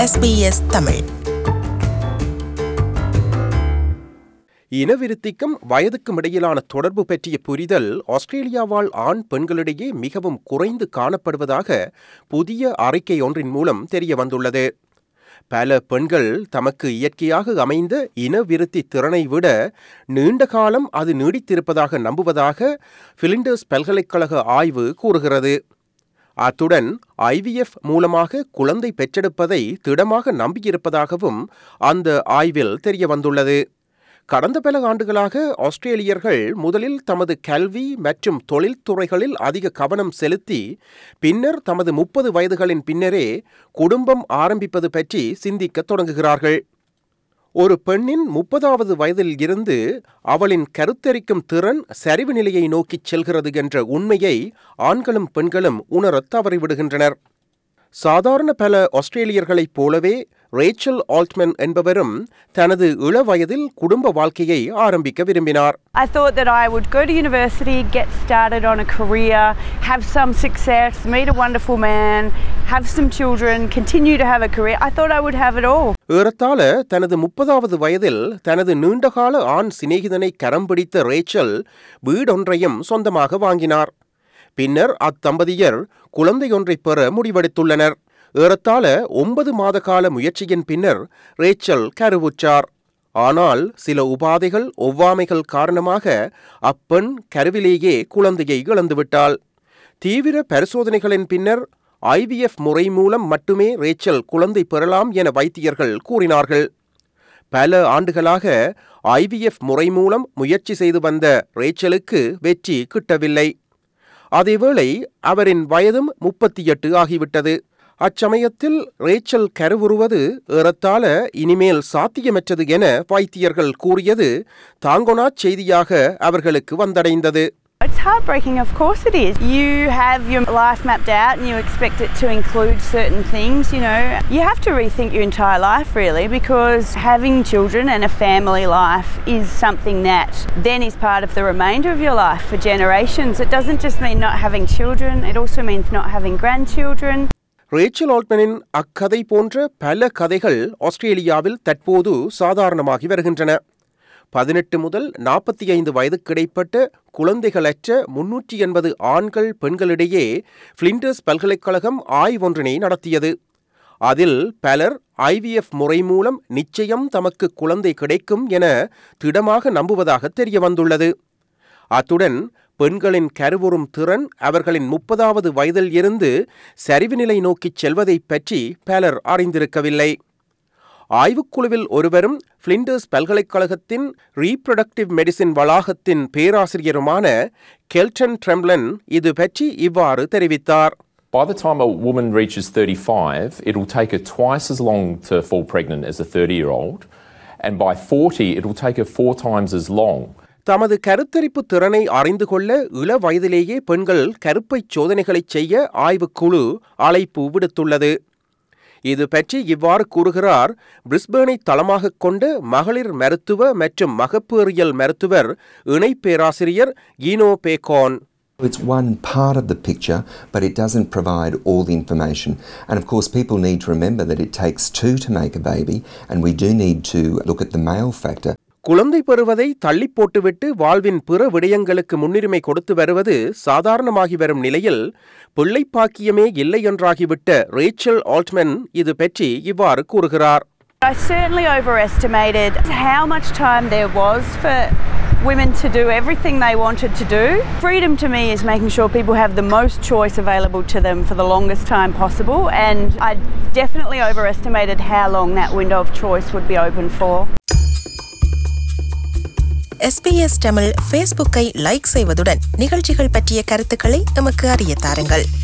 SBS Tamil இனவிருத்திக்கும் வயதுக்கும் இடையிலான தொடர்பு பற்றிய புரிதல் ஆஸ்திரேலியாவால் ஆண் பெண்களிடையே மிகவும் குறைந்து காணப்படுவதாக புதிய அறிக்கை ஒன்றின் மூலம் தெரிய வந்துள்ளது பல பெண்கள் தமக்கு இயற்கையாக அமைந்த இனவிருத்தி திறனை விட நீண்ட காலம் அது நீடித்திருப்பதாக நம்புவதாக பிலிண்டர்ஸ் பல்கலைக்கழக ஆய்வு கூறுகிறது அத்துடன் ஐவிஎஃப் மூலமாக குழந்தை பெற்றெடுப்பதை திடமாக நம்பியிருப்பதாகவும் அந்த ஆய்வில் தெரிய வந்துள்ளது கடந்த பல ஆண்டுகளாக ஆஸ்திரேலியர்கள் முதலில் தமது கல்வி மற்றும் தொழில்துறைகளில் அதிக கவனம் செலுத்தி பின்னர் தமது முப்பது வயதுகளின் பின்னரே குடும்பம் ஆரம்பிப்பது பற்றி சிந்திக்கத் தொடங்குகிறார்கள் ஒரு பெண்ணின் முப்பதாவது வயதில் இருந்து அவளின் கருத்தரிக்கும் திறன் சரிவு நிலையை நோக்கிச் செல்கிறது என்ற உண்மையை ஆண்களும் பெண்களும் உணரத் தவறிவிடுகின்றனர் சாதாரண பல ஆஸ்திரேலியர்களைப் போலவே ரேச்சல் ஆல்ட்மன் என்பவரும் தனது இள வயதில் குடும்ப வாழ்க்கையை ஆரம்பிக்க விரும்பினார் I thought that I would go to university, get started on a career, have some success, meet a wonderful man, have some children, continue to have a career. I thought I would have it all. ஏறத்தாழ தனது முப்பதாவது வயதில் தனது நீண்டகால ஆண் சிநேகிதனை கரம் பிடித்த Rachel வீடொன்றையும் சொந்தமாக வாங்கினார் பின்னர் அத்தம்பதியர் குழந்தையொன்றை பெற முடிவெடுத்துள்ளனர் ஏறத்தாழ ஒன்பது மாத கால முயற்சியின் பின்னர் ரேச்சல் கருவுற்றார் ஆனால் சில உபாதைகள் ஒவ்வாமைகள் காரணமாக அப்பெண் கருவிலேயே குழந்தையை இழந்துவிட்டாள் தீவிர பரிசோதனைகளின் பின்னர் ஐவிஎஃப் முறை மூலம் மட்டுமே ரேச்சல் குழந்தை பெறலாம் என வைத்தியர்கள் கூறினார்கள் பல ஆண்டுகளாக ஐவிஎஃப் முறை மூலம் முயற்சி செய்து வந்த ரேச்சலுக்கு வெற்றி கிட்டவில்லை அதேவேளை அவரின் வயதும் முப்பத்தி எட்டு ஆகிவிட்டது அச்சமயத்தில் ரேச்சல் கருவுறுவது ஏறத்தாழ இனிமேல் சாத்தியமற்றது என வைத்தியர்கள் கூறியது தாங்கொணாச் செய்தியாக அவர்களுக்கு வந்தடைந்தது It's heartbreaking, of course it is. You have your life mapped out and you expect it to include certain things, you know. You have to rethink your entire life, really, because having children and a family life is something that then is part of the remainder of your life for generations. It doesn't just mean not having children, it also means not having grandchildren. Rachel ஆல்ட்மனின் அக்கதை போன்ற பல கதைகள் ஆஸ்திரேலியாவில் தற்போது சாதாரணமாகி வருகின்றன பதினெட்டு முதல் நாற்பத்தி ஐந்து வயதுக்கிடைப்பட்ட குழந்தைகளற்ற முன்னூற்றி எண்பது ஆண்கள் பெண்களிடையே பிளிண்டர்ஸ் பல்கலைக்கழகம் ஆய்வொன்றினை நடத்தியது அதில் பலர் ஐவிஎஃப் முறை மூலம் நிச்சயம் தமக்கு குழந்தை கிடைக்கும் என திடமாக நம்புவதாக தெரிய வந்துள்ளது அத்துடன் பெண்களின் கருவுறும் திறன் அவர்களின் முப்பதாவது வயதில் இருந்து சரிவு நிலை நோக்கிச் செல்வதைப் பற்றி பலர் அறிந்திருக்கவில்லை ஆய்வுக்குழுவில் ஒருவரும் பிளிண்டர்ஸ் பல்கலைக்கழகத்தின் ரீப்ரொடக்டிவ் மெடிசின் வளாகத்தின் பேராசிரியருமான கெல்டன் ட்ரெம்லன் இது பற்றி இவ்வாறு தெரிவித்தார் By the time a woman reaches 35, it'll take her twice as long to fall pregnant as a 30 year old, and by 40, it'll take her four times as long. தமது கருத்தரிப்பு திறனை அறிந்து கொள்ள இள வயதிலேயே பெண்கள் கருப்பை சோதனைகளை செய்ய ஆய்வுக்குழு அழைப்பு விடுத்துள்ளது இது பற்றி இவ்வாறு கூறுகிறார் பிரிஸ்பேனை தளமாகக் கொண்ட மகளிர் மருத்துவ மற்றும் மகப்பேறியல் மருத்துவர் இணை பேராசிரியர் கீனோ பேகான் It's one part of the picture, but it doesn't provide all the information. And of course, people need to remember that it takes two to make a baby, and we do need to look at the male factor. குழந்தை பெறுவதை தள்ளி போட்டுவிட்டு வாழ்வின் பிற விடயங்களுக்கு முன்னுரிமை கொடுத்து வருவது சாதாரணமாகி வரும் நிலையில் பிள்ளைப்பாக்கியமே இல்லை என்றாகிவிட்ட ரேச்சல் ஆல்ட்மன் இது பற்றி இவ்வாறு கூறுகிறார் I certainly overestimated how much time there was for women to do everything they wanted to do. Freedom to me is making sure people have the most choice available to them for the longest time possible, and I definitely overestimated how long that window of choice would be open for. SBS Tamil ஃபேஸ்புக்கை like செய்வதுடன் நிகழ்ச்சிகள் பற்றிய கருத்துக்களை எமக்கு அறிய தாருங்கள்